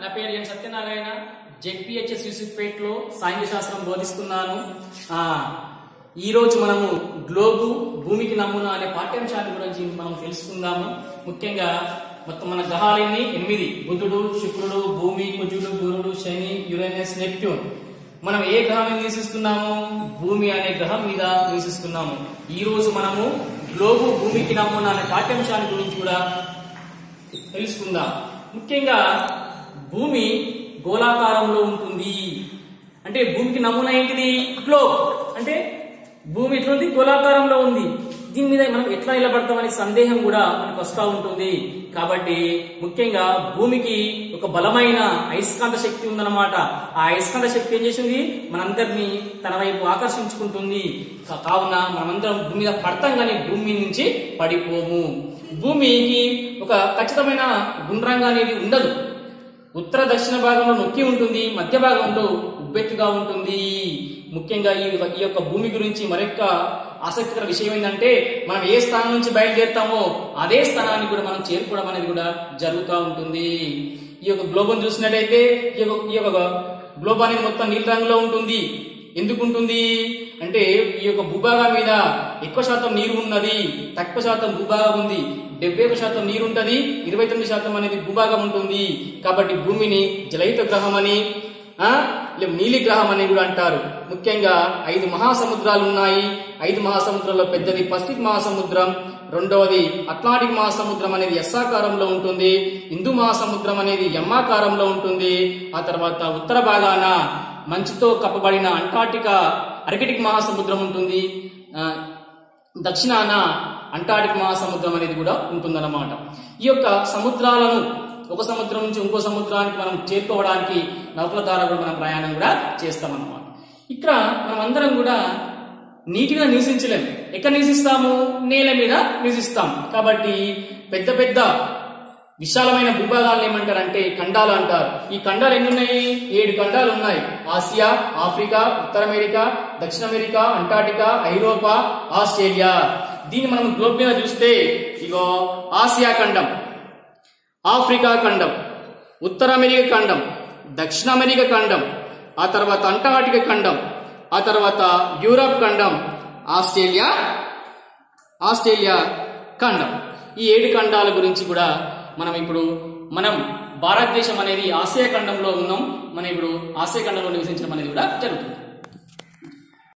నా పేరు ఎన్ సత్యనారాయణ జెడ్పిహెచ్ఎస్ యూసుఫ్పేట్లో సాంఘిక శాస్త్రం బోధిస్తున్నాను ఆ, ఈ రోజు మనము గ్లోబు భూమికి నమూనా అనే పాఠ్యాంశాన్ని గురించి మనం తెలుసుకుందాము ముఖ్యంగా మొత్తం మన గ్రహాలన్నీ ఎనిమిది బుధుడు శుక్రుడు భూమి కుజుడు గురుడు శని యురేనస్ నెప్ట్యూన్ మనం ఏ గ్రహం మీద నివసిస్తున్నాము భూమి అనే గ్రహం మీద నివసిస్తున్నాము ఈ రోజు మనము గ్లోబు భూమికి నమూనా అనే పాఠ్యాంశాన్ని గురించి కూడా తెలుసుకుందాం ముఖ్యంగా భూమి గోళాకారంలో ఉంటుంది అంటే భూమికి నమూనా ఏంటిది గ్లోబ్ అంటే భూమి ఎట్లుంది గోళాకారంలో ఉంది దీని మీద మనం ఎట్లా నిలబడతామనే సందేహం కూడా మనకు వస్తూ ఉంటుంది కాబట్టి ముఖ్యంగా భూమికి ఒక బలమైన అయస్కాంత శక్తి ఉందన్నమాట ఆ అయస్కాంత శక్తి ఏం చేసింది మనందరినీ తన వైపు ఆకర్షించుకుంటుంది కా- కావున మనమందరం భూమి మీద పడతాం కానీ భూమి మీద నుంచి పడిపోము భూమికి ఒక ఖచ్చితమైన గుండ్రంగా అనేది ఉండదు ఉత్తర దక్షిణ భాగంలో నొక్కి ఉంటుంది మధ్య భాగంలో ఉబ్బెత్తుగా ఉంటుంది ముఖ్యంగా ఈ ఈ యొక్క భూమి గురించి మరొక ఆసక్తికర విషయం ఏంటంటే మనం ఏ స్థానం నుంచి బయలుదేరుతామో అదే స్థానానికి కూడా మనం చేరుకోవడం అనేది కూడా జరుగుతూ ఉంటుంది ఈ యొక్క గ్లోబం చూసినట్టయితే ఈ యొక్క ఈ యొక్క గ్లోబ్ అనేది మొత్తం నీలి రంగులో ఉంటుంది ఎందుకు ఉంటుంది అంటే ఈ యొక్క భూభాగం మీద ఎక్కువ శాతం నీరు ఉన్నది తక్కువ శాతం భూభాగం ఉంది డెబ్బై ఒక శాతం నీరు ఉంటది ఇరవై తొమ్మిది శాతం అనేది భూభాగం ఉంటుంది కాబట్టి భూమిని జలయుత గ్రహం అని ఆ, లే- నీలి గ్రహం అని కూడా అంటారు ముఖ్యంగా ఐదు మహాసముద్రాలు ఉన్నాయి ఐదు మహాసముద్రాల్లో పెద్దది పసిఫిక్ మహాసముద్రం రెండవది అట్లాంటిక్ మహాసముద్రం అనేది ఎస్సాకారంలో ఉంటుంది హిందూ మహాసముద్రం అనేది ఎమ్మాకారంలో ఉంటుంది ఆ తర్వాత ఉత్తర భాగాన మంచుతో కప్పబడిన అంటార్టికా అర్కిటిక్ మహాసముద్రం ఉంటుంది ఆ, దక్షిణాన అంటార్టిక్ మహాసముద్రం అనేది కూడా ఉంటుందన్నమాట ఈ యొక్క సముద్రాలను ఒక సముద్రం నుంచి ఇంకో సముద్రానికి మనం చేరుకోవడానికి నౌకల ద్వారా కూడా మనం ప్రయాణం కూడా చేస్తామన్నమాట ఇక్కడ మనం అందరం కూడా నీటిగా నివసించలేం ఎక్కడ నివసిస్తాము నేల మీద నివసిస్తాం కాబట్టి పెద్ద పెద్ద విశాలమైన భూభాగాలను ఏమంటారంటే ఖండాలు అంటారు ఈ ఖండాలు ఎన్ని ఉన్నాయి ఏడు ఖండాలు ఉన్నాయి ఆసియా ఆఫ్రికా ఉత్తర అమెరికా దక్షిణ అమెరికా అంటార్టికా ఐరోపా ఆస్ట్రేలియా దీన్ని మనం గ్లోబ్ మీద చూస్తే ఇగో ఆసియా ఖండం ఆఫ్రికా ఖండం ఉత్తర అమెరికా ఖండం దక్షిణ అమెరికా ఖండం ఆ తర్వాత అంటార్టికా ఖండం ఆ తర్వాత యూరప్ ఖండం ఆస్ట్రేలియా ఆస్ట్రేలియా ఖండం ఈ ఏడు ఖండాల గురించి కూడా మనం ఇప్పుడు మనం భారతదేశం అనేది ఆసియా ఖండంలో ఉన్నాం మనం ఇప్పుడు ఆసియా ఖండంలో నివసించడం అనేది కూడా జరుగుతుంది